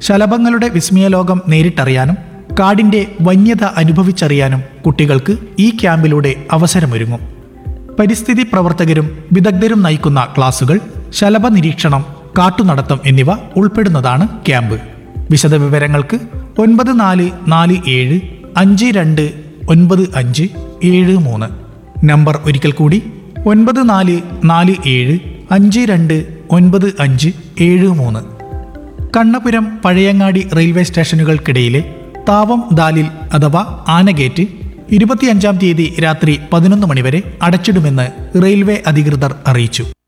ശലഭങ്ങളുടെ വിസ്മയലോകം നേരിട്ടറിയാനും കാടിന്റെ വന്യത അനുഭവിച്ചറിയാനും കുട്ടികൾക്ക് ഈ ക്യാമ്പിലൂടെ അവസരമൊരുങ്ങും പരിസ്ഥിതി പ്രവർത്തകരും വിദഗ്ധരും നയിക്കുന്ന ക്ലാസുകൾ ശലഭ നിരീക്ഷണം കാട്ടുനടത്തം എന്നിവ ഉൾപ്പെടുന്നതാണ് ക്യാമ്പ് വിശദവിവരങ്ങൾക്ക് ഒൻപത് നാല് നാല് ഏഴ് അഞ്ച് രണ്ട് ഒൻപത് അഞ്ച് ഏഴ് മൂന്ന് നമ്പർ ഒരിക്കൽ കൂടി ഒൻപത് നാല് നാല് ഏഴ് അഞ്ച് രണ്ട് ഒൻപത് അഞ്ച് ഏഴ് മൂന്ന് കണ്ണപുരം പഴയങ്ങാടി റെയിൽവേ സ്റ്റേഷനുകൾക്കിടയിലെ താവം ദാലിൽ അഥവാ ആനഗേറ്റ് ഇരുപത്തിയഞ്ചാം തീയതി രാത്രി പതിനൊന്ന് മണിവരെ അടച്ചിടുമെന്ന് റെയിൽവേ അധികൃതർ അറിയിച്ചു